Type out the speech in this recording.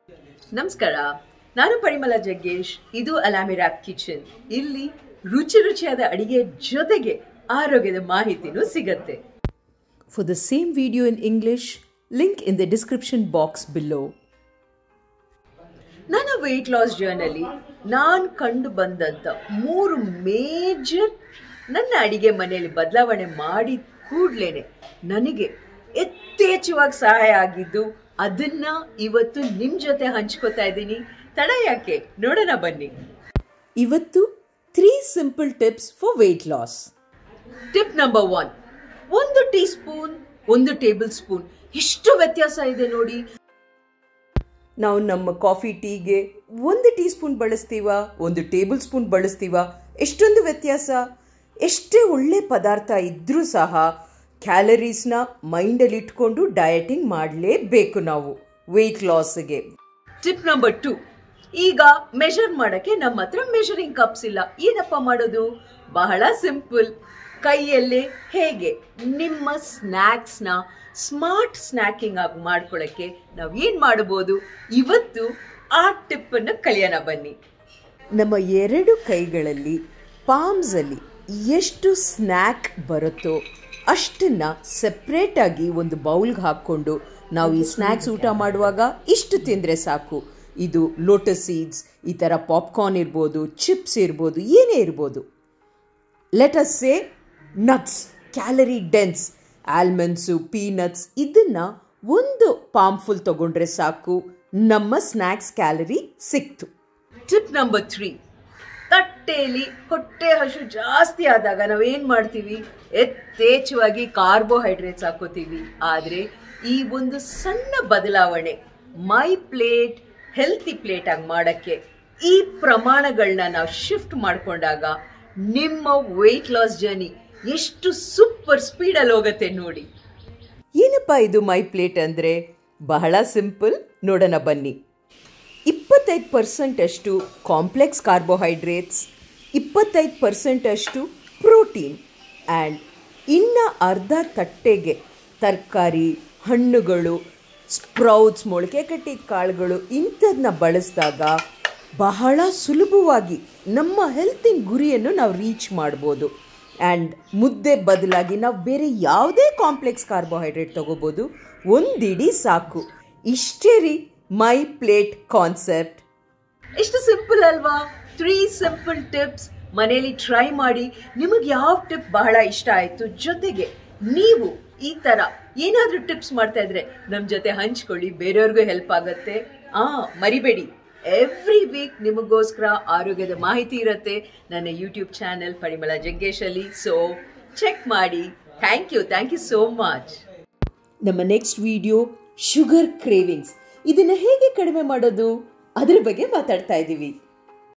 ನಮಸ್ಕಾರ ನಾನು ಪರಿಮಳ ಜಗ್ಗೇಶ್ ಇದು ಅಲಾಮಿರಾ ಕಿಚನ್ ಇಲ್ಲಿ ರುಚಿ ರುಚಿಯಾದ ಅಡಿಗೆ ಜೊತೆಗೆ ಆರೋಗ್ಯದ ಮಾಹಿತಿನೂ ಸಿಗತ್ತೆ For the same video in English, link in the description box below. ನನ್ನ ವೆಯ್ಟ್ ಲಾಸ್ ಜರ್ನಲ್ಲಿ ನಾನು ಕಂಡು ಬಂದಂಥ ಮೂರು ಮೇಜರ್ ನನ್ನ ಅಡಿಗೆ ಮನೆಯಲ್ಲಿ ಬದಲಾವಣೆ ಮಾಡಿದ ಕೂಡ್ಲೇನೆ ನನಗೆ ಯಥೇಚ್ಛವಾಗಿ ಸಹಾಯ ಆಗಿದ್ದು ಅದನ್ನ ಇವತ್ತು ನಿಮ್ಮ ಜೊತೆ ಹಂಚ್ಕೋತಾ ಇದ್ದೀನಿ ತಡ ಯಾಕೆ ನೋಡೋಣ ಬನ್ನಿ ಇವತ್ತು three simple tips for weight loss tip number one ಒಂದು ಟೀ ಸ್ಪೂನ್ ಒಂದು ಟೇಬಲ್ ಸ್ಪೂನ್ ಎಷ್ಟು ವ್ಯತ್ಯಾಸ ಇದೆ ನೋಡಿ ನಾವು ನಮ್ಮ ಕಾಫಿ ಟೀಗೆ ಒಂದು ಟೀ ಸ್ಪೂನ್ ಬಳಸ್ತೀವ ಒಂದು ಟೇಬಲ್ ಸ್ಪೂನ್ ಬಳಸ್ತೀವ ಎಷ್ಟೊಂದು ವ್ಯತ್ಯಾಸ ಎಷ್ಟೇ ಒಳ್ಳೆ ಪದಾರ್ಥ ಇದ್ರೂ ಸಹ ಕ್ಯಾಲರೀಸ್ನ ಮೈಂಡಲ್ಲಿ ಇಟ್ಕೊಂಡು ಡಯಟಿಂಗ್ ಮಾಡಲೇಬೇಕು ನಾವು ವೆಯ್ಟ್ ಲಾಸ್ಗೆ ಟಿಪ್ ನಂಬರ್ ಟು ಈಗ ಮೆಷರ್ ಮಾಡಕ್ಕೆ ನಮ್ಮ ಹತ್ರ ಮೆಷರಿಂಗ್ ಕಪ್ಸ್ ಇಲ್ಲ ಏನಪ್ಪ ಮಾಡೋದು ಬಹಳ ಸಿಂಪಲ್ ಕೈಯಲ್ಲೇ ಹೇಗೆ ನಿಮ್ಮ ಸ್ನ್ಯಾಕ್ಸ್ನ ಸ್ಮಾರ್ಟ್ ಸ್ನ್ಯಾಕಿಂಗ್ ಆಗಿ ಮಾಡ್ಕೊಳ್ಳೋಕ್ಕೆ ನಾವು ಏನು ಮಾಡಬಹುದು ಇವತ್ತು ಆ ಟಿಪ್ಪನ್ನು ಕಲಿಯೋಣ ಬನ್ನಿ ನಮ್ಮ ಎರಡು ಕೈಗಳಲ್ಲಿ ಪಾಮ್ಸಲ್ಲಿ ಎಷ್ಟು ಸ್ನ್ಯಾಕ್ ಬರುತ್ತೋ ಅಷ್ಟನ್ನ ಸೆಪ್ರೇಟಾಗಿ ಒಂದು ಬೌಲ್ಗೆ ಹಾಕ್ಕೊಂಡು ನಾವು ಈ ಸ್ನ್ಯಾಕ್ಸ್ ಊಟ ಮಾಡುವಾಗ ಇಷ್ಟು ತಿಂದರೆ ಸಾಕು ಇದು ಲೋಟಸ್ ಸೀಡ್ಸ್ ಈ ಥರ ಪಾಪ್ಕಾರ್ನ್ ಇರ್ಬೋದು ಚಿಪ್ಸ್ ಇರ್ಬೋದು ಏನೇ ಇರ್ಬೋದು let us say nuts calorie dense almonds peanuts ಇದನ್ನ ಒಂದು ಪಾಮ್ ಫುಲ್ ತಗೊಂಡ್ರೆ ಸಾಕು ನಮ್ಮ ಸ್ನ್ಯಾಕ್ಸ್ ಕ್ಯಾಲರಿ ಸಿಕ್ತು ಟಿಪ್ ನಂಬರ್ ತ್ರೀ ತಟ್ಟೆಯಲ್ಲಿ ಹೊಟ್ಟೆ ಹಸು ಜಾಸ್ತಿ ಆದಾಗ ನಾವೇನ್ ಮಾಡ್ತೀವಿ ಯಥೇಚ್ಛವಾಗಿ ಕಾರ್ಬೋಹೈಡ್ರೇಟ್ಸ್ ಹಾಕೋತೀವಿ ಆದರೆ ಈ ಒಂದು ಸಣ್ಣ ಬದಲಾವಣೆ ಮೈ ಪ್ಲೇಟ್ ಹೆಲ್ತಿ ಪ್ಲೇಟ್ ಆಗಿ ಮಾಡಕ್ಕೆ ಈ ಪ್ರಮಾಣಗಳನ್ನ ನಾವು ಶಿಫ್ಟ್ ಮಾಡ್ಕೊಂಡಾಗ ನಿಮ್ಮ ವೆಯ್ಟ್ ಲಾಸ್ ಜರ್ನಿ ಎಷ್ಟು ಸೂಪರ್ ಸ್ಪೀಡಲ್ಲಿ ಹೋಗುತ್ತೆ ನೋಡಿ ಏನಪ್ಪ ಇದು ಮೈ ಪ್ಲೇಟ್ ಅಂದರೆ ಬಹಳ ಸಿಂಪಲ್ ನೋಡೋಣ ಬನ್ನಿ ಇಪ್ಪತ್ತೈದು ಪರ್ಸೆಂಟ್ ಅಷ್ಟು ಕಾಂಪ್ಲೆಕ್ಸ್ ಕಾರ್ಬೋಹೈಡ್ರೇಟ್ಸ್ ಇಪ್ಪತ್ತೈದು ಪರ್ಸೆಂಟ್ ಅಷ್ಟು ಪ್ರೋಟೀನ್ ಆ್ಯಂಡ್ ಇನ್ನು ಅರ್ಧ ತಟ್ಟೆಗೆ ತರಕಾರಿ ಹಣ್ಣುಗಳು ಸ್ಪ್ರೌಟ್ಸ್ ಮೊಳಕೆ ಕಟ್ಟಿದ ಕಾಳುಗಳು ಇಂಥದನ್ನ ಬಳಸಿದಾಗ ಬಹಳ ಸುಲಭವಾಗಿ ನಮ್ಮ ಹೆಲ್ತಿನ ಗುರಿಯನ್ನು ನಾವು ರೀಚ್ ಮಾಡ್ಬೋದು ಆ್ಯಂಡ್ ಮುದ್ದೆ ಬದಲಾಗಿ ನಾವು ಬೇರೆ ಯಾವುದೇ ಕಾಂಪ್ಲೆಕ್ಸ್ ಕಾರ್ಬೋಹೈಡ್ರೇಟ್ ತಗೋಬೋದು ಒಂದಿಡಿ ಸಾಕು ಇಷ್ಟೇ ರೀ ಮೈ ಪ್ಲೇಟ್ ಕಾನ್ಸೆಪ್ಟ್ ಎಷ್ಟು ಸಿಂಪಲ್ ಅಲ್ವಾ ತ್ರೀ ಸಿಂಪಲ್ ಟಿಪ್ಸ್ ಮನೆಯಲ್ಲಿ ಟ್ರೈ ಮಾಡಿ ನಿಮಗೆ ಯಾವ ಟಿಪ್ ಬಹಳ ಇಷ್ಟ ಆಯ್ತು ಜೊತೆಗೆ ನೀವು ಈ ತರ ಏನಾದ್ರೂ ಟಿಪ್ಸ್ ಮಾಡ್ತಾ ಇದ್ರೆ ನಮ್ ಜೊತೆ ಹಂಚ್ಕೊಳ್ಳಿ ಬೇರೆಯವ್ರಿಗೂ ಹೆಲ್ಪ್ ಆಗತ್ತೆ ಆ ಮರಿಬೇಡಿ ಎವ್ರಿ ವೀಕ್ ನಿಮಗೋಸ್ಕರ ಆರೋಗ್ಯದ ಮಾಹಿತಿ ಇರುತ್ತೆ ನನ್ನ ಯೂಟ್ಯೂಬ್ ಚಾನೆಲ್ ಪರಿಮಳ ಜಗ್ಗೇಶ್ ಅಲ್ಲಿ ಸೊ ಚೆಕ್ ಮಾಡಿ thank you thank you so much ನಮ್ಮ ನೆಕ್ಸ್ಟ್ ವಿಡಿಯೋ ಶುಗರ್ ಕ್ರೇವಿಂಗ್ಸ್ ಇದನ್ನ ಹೇಗೆ ಕಡಿಮೆ ಮಾಡೋದು ಅದ್ರ ಬಗ್ಗೆ ಮಾತಾಡ್ತಾ ಇದ್ದೀವಿ